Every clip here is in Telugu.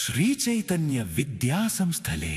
శ్రీచైతన్య విద్యా సంస్థలే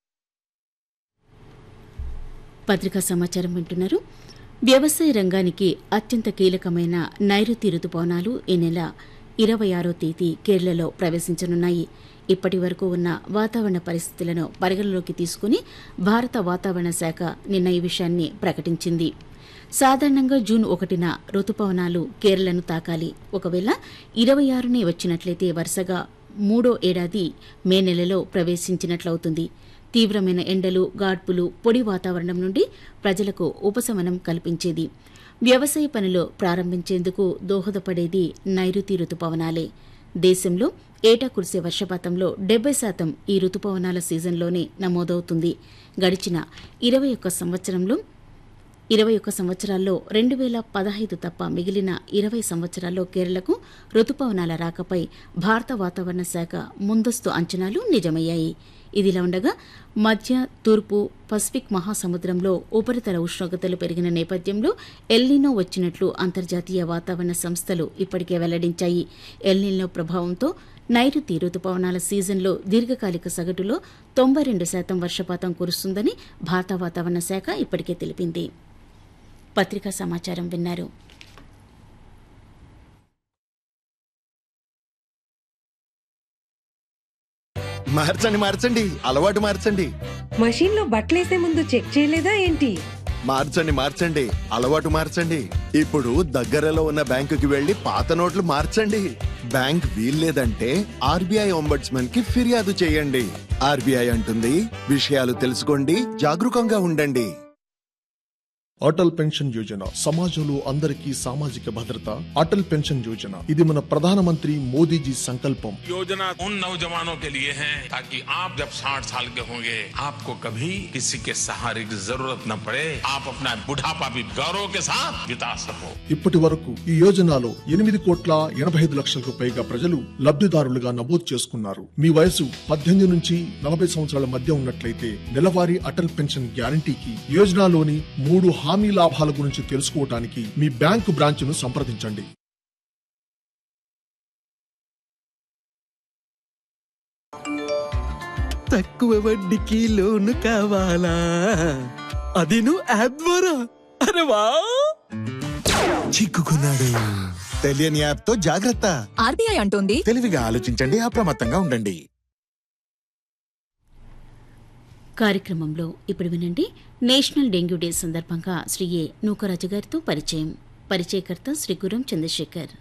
పత్రికా సమాచారం వింటున్నారు వ్యవసాయ రంగానికి అత్యంత కీలకమైన నైరుతి రుతుపవనాలు ఈ నెల ఇరవై ఆరో తేదీ కేరళలో ప్రవేశించనున్నాయి ఇప్పటి వరకు ఉన్న వాతావరణ పరిస్థితులను పరిగణలోకి తీసుకుని భారత వాతావరణ శాఖ నిన్న ఈ విషయాన్ని ప్రకటించింది సాధారణంగా జూన్ ఒకటిన రుతుపవనాలు కేరళను తాకాలి ఒకవేళ ఇరవై ఆరునే వచ్చినట్లయితే వరుసగా మూడో ఏడాది మే నెలలో ప్రవేశించినట్లవుతుంది తీవ్రమైన ఎండలు గాడ్పులు పొడి వాతావరణం నుండి ప్రజలకు ఉపశమనం కల్పించేది వ్యవసాయ పనులు ప్రారంభించేందుకు దోహదపడేది నైరుతి రుతుపవనాలే దేశంలో ఏటా కురిసే వర్షపాతంలో డెబ్బై శాతం ఈ రుతుపవనాల సీజన్లోనే నమోదవుతుంది గడిచిన ఇరవై ఒక్క సంవత్సరంలో ఇరవై ఒక్క సంవత్సరాల్లో రెండు వేల పదహైదు తప్ప మిగిలిన ఇరవై సంవత్సరాల్లో కేరళకు రుతుపవనాల రాకపై భారత వాతావరణ శాఖ ముందస్తు అంచనాలు నిజమయ్యాయి ఇదిలా ఉండగా మధ్య తూర్పు పసిఫిక్ మహాసముద్రంలో ఉపరితల ఉష్ణోగ్రతలు పెరిగిన నేపథ్యంలో ఎల్నినో వచ్చినట్లు అంతర్జాతీయ వాతావరణ సంస్థలు ఇప్పటికే వెల్లడించాయి ఎల్నినో ప్రభావంతో నైరుతి రుతుపవనాల సీజన్లో దీర్ఘకాలిక సగటులో తొంభై రెండు శాతం వర్షపాతం కురుస్తుందని భారత వాతావరణ శాఖ ఇప్పటికే తెలిపింది పత్రికా సమాచారం విన్నారు మార్చండి మార్చండి అలవాటు మార్చండి మషీన్ లో బట్టలేసే ముందు చెక్ చేయలేదా ఏంటి మార్చండి మార్చండి అలవాటు మార్చండి ఇప్పుడు దగ్గరలో ఉన్న బ్యాంకుకి వెళ్లి పాత నోట్లు మార్చండి బ్యాంక్ వీల్లేదంటే ఆర్బీఐ ఒంబడ్స్మన్ కి ఫిర్యాదు చేయండి ఆర్బీఐ అంటుంది విషయాలు తెలుసుకోండి జాగరూకంగా ఉండండి అటల్ పెన్షన్ యోజన సమాజంలో అందరికీ సామాజిక భద్రత అటల్ పెన్షన్ యోజన ఇది మన ప్రధానమంత్రి మోదీజీ సంకల్పం योजना उन नौजवानों के लिए है ताकि आप जब 60 साल के होंगे आपको कभी किसी के सहारे की जरूरत न पड़े आप अपना बुढ़ापा भी गौरव के साथ बिता सको ఇప్పటి వరకు ఈ యోజనలో ఎనిమిది కోట్ల ఎనభై ఐదు లక్షలకు పైగా ప్రజలు లబ్ధిదారులుగా నమోదు చేసుకున్నారు మీ వయసు పద్దెనిమిది నుంచి నలభై సంవత్సరాల మధ్య ఉన్నట్లయితే నెలవారీ అటల్ పెన్షన్ గ్యారంటీకి యోజనలోని మూడు హామీ లాభాల గురించి తెలుసుకోవడానికి మీ బ్యాంకు బ్రాంచ్ను సంప్రదించండి తక్కువ వడ్డీకి లోను కావాలా అది నువ్వు యాప్ ద్వారా అరే వా చిక్కుకున్నాడు తెలియని యాప్ తో జాగ్రత్త ఆర్బీఐ అంటోంది తెలివిగా ఆలోచించండి అప్రమత్తంగా ఉండండి కార్యక్రమంలో ఇప్పుడు వినండి నేషనల్ డెంగ్యూ డే సందర్భంగా శ్రీ ఏ నూకరాజు గారితో పరిచయం పరిచయకర్త శ్రీ గురం చంద్రశేఖర్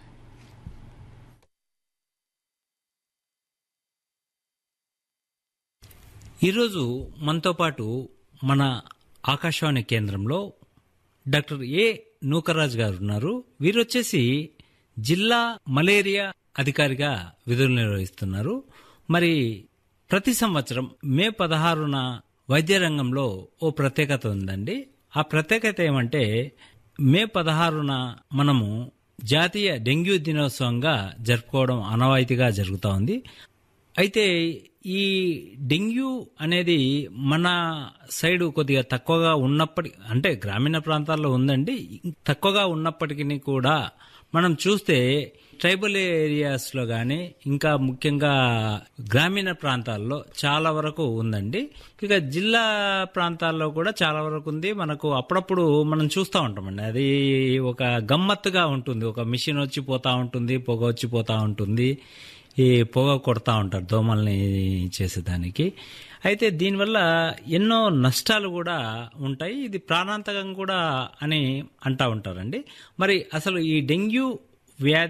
ఈరోజు మనతో పాటు మన ఆకాశవాణి కేంద్రంలో డాక్టర్ ఏ నూకరాజ్ గారు ఉన్నారు వీరు వచ్చేసి జిల్లా మలేరియా అధికారిగా విధులు నిర్వహిస్తున్నారు మరి ప్రతి సంవత్సరం మే పదహారున వైద్య రంగంలో ఓ ప్రత్యేకత ఉందండి ఆ ప్రత్యేకత ఏమంటే మే పదహారున మనము జాతీయ డెంగ్యూ దినోత్సవంగా జరుపుకోవడం ఆనవాయితీగా జరుగుతూ ఉంది అయితే ఈ డెంగ్యూ అనేది మన సైడ్ కొద్దిగా తక్కువగా ఉన్నప్పటి అంటే గ్రామీణ ప్రాంతాల్లో ఉందండి తక్కువగా ఉన్నప్పటికీ కూడా మనం చూస్తే ట్రైబల్ ఏరియాస్లో కానీ ఇంకా ముఖ్యంగా గ్రామీణ ప్రాంతాల్లో చాలా వరకు ఉందండి ఇక జిల్లా ప్రాంతాల్లో కూడా చాలా వరకు ఉంది మనకు అప్పుడప్పుడు మనం చూస్తూ ఉంటామండి అది ఒక గమ్మత్తుగా ఉంటుంది ఒక మిషన్ వచ్చి పోతా ఉంటుంది పొగ వచ్చి పోతా ఉంటుంది ఈ పొగ కొడతా ఉంటారు దోమల్ని చేసేదానికి అయితే దీనివల్ల ఎన్నో నష్టాలు కూడా ఉంటాయి ఇది ప్రాణాంతకం కూడా అని అంటా ఉంటారండి మరి అసలు ఈ డెంగ్యూ వ్యాధి